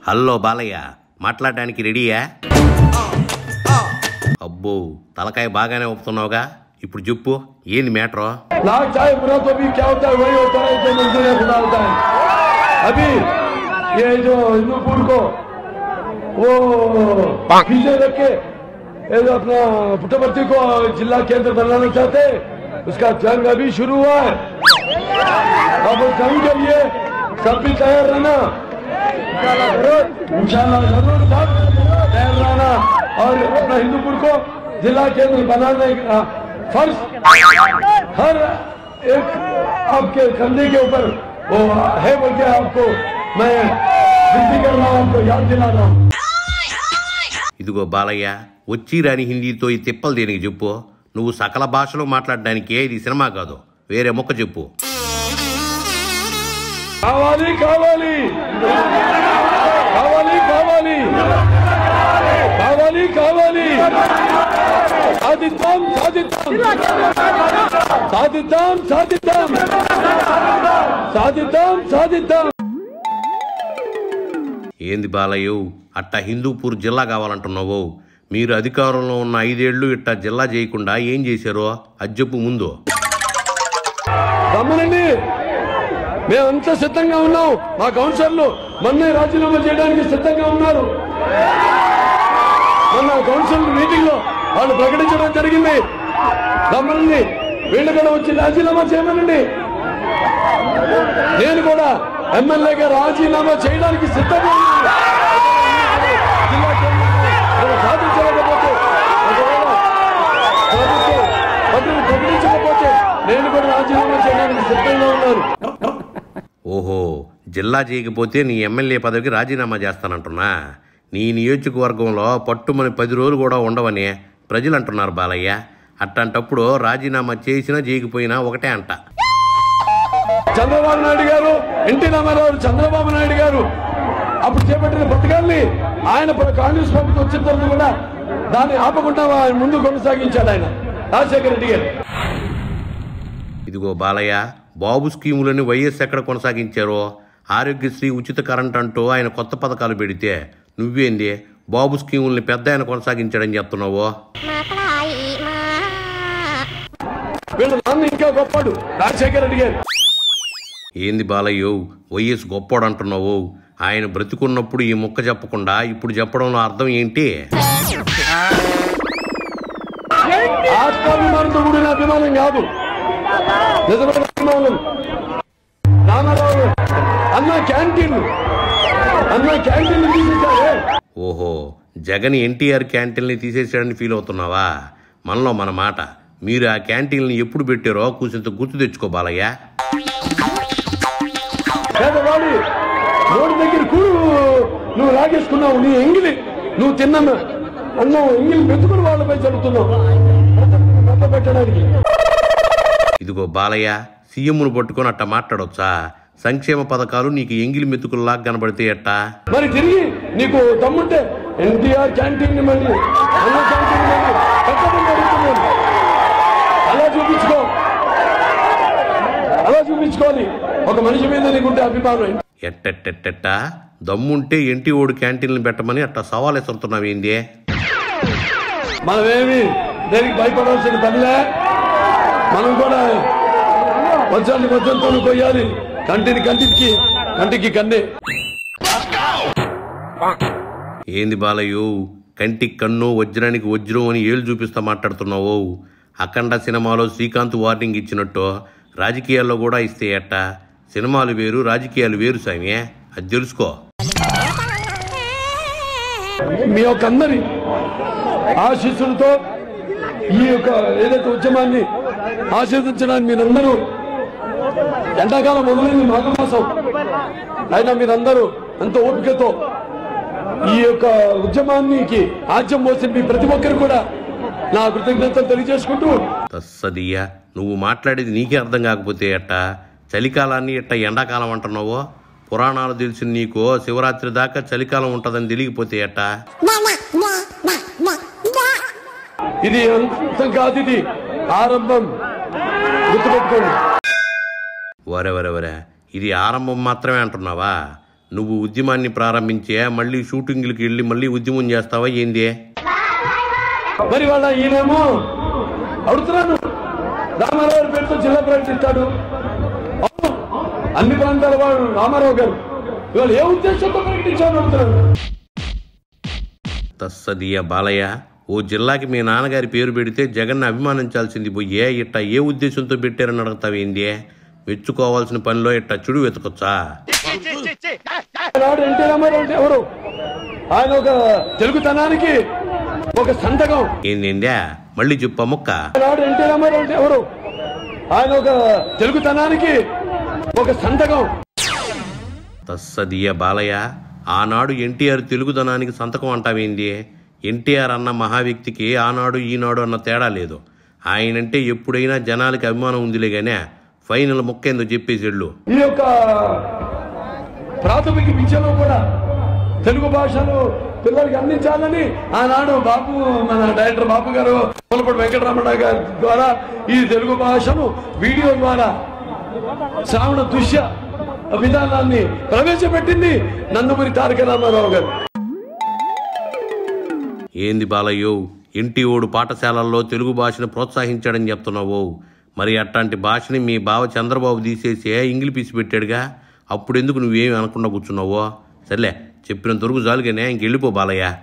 hello Balayya మాట్లాడడానికి రెడీయా అబ్బో తలకాయ బాగానే ఒప్పుతున్నావుగా ఇప్పుడు చెప్పు ఏంది మ్యాటరో लाख चाहे बुरा तो भी क्या होता है वही होता है जो मंजूर है खुदा होता है अभी ये जो हिंदूपुर को वो पीछे रख के ये जो अपना पुट्टपर्ती को जिला केंद्र बनाना चाहते हैं उसका जंग अभी शुरू हुआ है अब उस जंग के लिए सब भी तैयार रहना इंशाल्लाह जरूर सब तैयार रहना और अपना हिंदूपुर को जिला केंद्र बनाने का फर्ज हर एक आपके कंधे के ऊपर वो है बोल के आपको मैं विनती कर रहा हूँ आपको याद दिला रहा हूँ ఇదిగో బాలయ్య వచ్చి రాని హిందీతో ఈ తిప్పలు దేనికి చెప్పు నువ్వు సకల భాషలో మాట్లాడడానికే ఇది సినిమా కాదు వేరే మొక్క చెప్పు కావాలి కావాలి కావాలి కావాలి కావాలి కావాలి సాధిద్దాం సాధిద్దాం సాధిద్దాం సాధిద్దాం సాధిద్దాం సాధిద్దాం ఏంది బాలయ్య అట్టా హిందూపూర్ జిల్లా కావాలంటున్నావు మీరు అధికారంలో ఉన్న ఐదేళ్లు ఇట్టా జిల్లా చేయకుండా ఏం చేశారో అది చెప్పు ముందు రమ్మనండి మేమంతా సిద్ధంగా ఉన్నాం మా కౌన్సిలర్లు మొన్నే రాజీనామా చేయడానికి సిద్ధంగా ఉన్నారు మొన్న కౌన్సిల్ మీటింగ్ లో వాళ్ళు ప్రకటించడం జరిగింది రమ్మనండి వీళ్ళు కూడా వచ్చి రాజీనామా చేయమనండి నేను కూడా ఎమ్మెల్యేగా రాజీనామా చేయడానికి సిద్ధంగా ఉన్నాను జిల్లా కేంద్రంలో మనం సాధించలేకపోతే ఒకవేళ ప్రభుత్వం పట్టును ప్రకటించకపోతే నేను కూడా రాజీనామా చేయడానికి సిద్ధంగా ఉన్నాను ఓహో జిల్లా చేయకపోతే నీ ఎమ్మెల్యే పదవికి రాజీనామా చేస్తానంటున్నా నీ నియోజకవర్గంలో పట్టుమని పది రోజులు కూడా ఉండవని ప్రజలు అంటున్నారు బాలయ్య అట్టంటప్పుడు రాజీనామా చేసినా చేయకపోయినా ఒకటే అంట చంద్రబాబు నాయుడు గారు ఎన్టీ రామారావు చంద్రబాబు నాయుడు గారు అప్పుడు చేపట్టిన పథకాల్ని ఆయన ప్ర- కాంగ్రెస్ ప్రభుత్వం వచ్చిన తర్వాత కూడా దాన్ని ఆపకుండా ఆయన ముందు కొనసాగించాడు ఆయన రాజశేఖర రెడ్డి గారు ఇదిగో బాలయ్య బాబు స్కీములని వైఎస్ ఎక్కడ కొనసాగించారో ఆరోగ్యశ్రీ ఉచిత కరెంట్ అంటూ ఆయన కొత్త పథకాలు పెడితే నువ్వేంది బాబు స్కీముల్ని పెద్ద ఆయన కొనసాగించాడని చెప్తున్నావు వీళ్ళ నాన్న ఇంకా గొప్పడు రాజశేఖర రెడ్డి గారు ఏంది బాలయ్యో వైఎస్ గొప్పోడు అంటున్నావు ఆయన బ్రతికున్నప్పుడు ఈ ముక్క చెప్పకుండా ఇప్పుడు చెప్పడంలో అర్థం ఏంటి ఆత్మాభిమానంతో కూడిన అభిమానం కాదు నిజమైన అభిమానం రామారావు అన్న క్యాంటీన్ అన్న క్యాంటీన్ తీసేశారే ఓహో జగన్ ఎన్టీఆర్ క్యాంటీన్ని తీసేసాడని ఫీల్ అవుతున్నావా మనలో మన మాట మీరు ఆ క్యాంటీన్ని ఎప్పుడు పెట్టారో కూసింత గుర్తు తెచ్చుకో బాలయ్య పేదవాడి రోడ్డు దగ్గర కూడు నువ్వు లాగేసుకున్నావు నీ ఎంగిలి నువ్వు తిన్న అన్నం ఎంగిలి పెట్టుకుని వాళ్ళపై చదువుతున్నావు మత పెట్టడానికి ఇదిగో బాలయ్య సీఎంను పట్టుకొని అట్ట మాట్లాడొచ్చా సంక్షేమ పథకాలు నీకు ఎంగిలి మెతుకుల్లా కనబడితే ఎట్టా మరి తిరిగి నీకు దమ్ముంటే ఎన్టీఆర్ క్యాంటీన్ ని మళ్ళీ అన్న క్యాంటీన్ మళ్ళీ పెట్టమని అడుగుతున్నాను అలా చూపించుకో అలా చూపించుకోవాలి ఒక మనిషి మీద నీకుంటే అభిమానం ఎట్టెట్టెట్టెట్ట దమ్ముంటే ఎంటి ఓడు క్యాంటీన్లు పెట్టమని అట్ట సవాల్ ఎసురుతున్నావేంది మనమేమి దేనికి భయపడాల్సిన పనిలే మనం కూడా వజ్రాన్ని వజ్రంతో కొయ్యాలి కంటిని కంటికి కంటికి కన్నే ఏంది బాలయ్యో కంటికి కన్ను వజ్రానికి వజ్రం అని ఏళ్ళు చూపిస్తా మాట్లాడుతున్నావు అఖండ సినిమాలో శ్రీకాంత్ వార్నింగ్ ఇచ్చినట్టు రాజకీయాల్లో కూడా ఇస్తే ఎట్ట సినిమాలు వేరు రాజకీయాలు వేరు సామి అది తెలుసుకో మీ యొక్క అందరి ఆశీస్సులతో ఈ యొక్క ఏదైతే ఉద్యమాన్ని ఆశీర్వదించడానికి మీరందరూ ఎండాకాలం మొదలైంది మాఘమాసం అయినా మీరందరూ ఎంతో ఓపికతో ఈ యొక్క ఉద్యమానికి ఆజ్యం పోసిన మీ ప్రతి ఒక్కరు కూడా నా కృతజ్ఞతలు తెలియజేసుకుంటూ తస్సదియ్య నువ్వు మాట్లాడేది నీకే అర్థం కాకపోతే ఎట్ట చలికాలాన్ని ఎట్ట ఎండాకాలం అంటున్నావో పురాణాలు తెలిసిన నీకు శివరాత్రి దాకా చలికాలం ఉంటుందని తెలియకపోతే ఎట్ట ఇది అంతం కాదు ఇది ఆరంభం గుర్తుపెట్టుకోండి వరే వరే వరే ఇది ఆరంభం మాత్రమే అంటున్నావా నువ్వు ఉద్యమాన్ని ప్రారంభించే మళ్ళీ షూటింగ్లకి వెళ్ళి మళ్ళీ ఉద్యమం చేస్తావా ఏంది మరి వాళ్ళ ఈయనేమో అడుగుతున్నాను రామారావు గారి పేరుతో జిల్లా ప్రకటిస్తాడు అవును, అన్ని ప్రాంతాల వాడు రామారావు గారు ఇవాళ ఏ ఉద్దేశంతో ప్రకటించాలని అడుగుతున్నాను తస్సదియ బాలయ్య ఓ జిల్లాకి మీ నాన్నగారి పేరు పెడితే జగన్ అభిమానించాల్సింది పోయే ఇట్ట ఏ ఉద్దేశంతో పెట్టారని అడుగుతావేంది మెచ్చుకోవాల్సిన పనిలో ఇట్ట చుడు వెతకొచ్చా నాడు ఎన్టీ రామారావు అంటే ఎవరు ఆయన ఒక తెలుగుతనానికి ఒక సంతకం ఏందేంద్యా మళ్ళీ చెప్పా ముక్క నాడు ఎన్టీ రామారావు అంటే ఎవరు ఆయన ఒక తెలుగుతనానికి ఒక సంతకం తస్సదియ బాలయ్య ఆనాడు ఎన్టీఆర్ తెలుగుదనానికి సంతకం అంటావేంది ఎన్టీఆర్ అన్న మహావ్యక్తికి ఆనాడు ఈనాడు అన్న తేడా లేదు ఆయనంటే ఎప్పుడైనా జనాలకి అభిమానం ఉందిలే గానే ఫైనల్ ముక్కేందో చెప్పేసేళ్ళు ఈ యొక్క ప్రాథమిక విద్యలో కూడా తెలుగు భాషను పిల్లలకి అందించాలని ఆనాడు బాబు మన డైరెక్టర్ బాబు గారు ములపటి వెంకటరమణ గారి ద్వారా ఈ తెలుగు భాషను వీడియో ద్వారా శ్రావణ దృశ్య విధానాన్ని ప్రవేశపెట్టింది నందమూరి తారక రామారావు గారు ఏంది బాలయ్యో ఎన్టీఓడు పాఠశాలల్లో తెలుగు భాషను ప్రోత్సహించాడని చెప్తున్నావు మరి అట్లాంటి భాషని మీ బావ చంద్రబాబు తీసేసే ఇంగ్లీష్ పిసి పెట్టాడుగా అప్పుడెందుకు నువ్వేమి అనకుండా కూర్చున్నావో సర్లే చెప్పినంత వరకు చాలుగానే ఇంకెళ్ళిపో బాలయ్య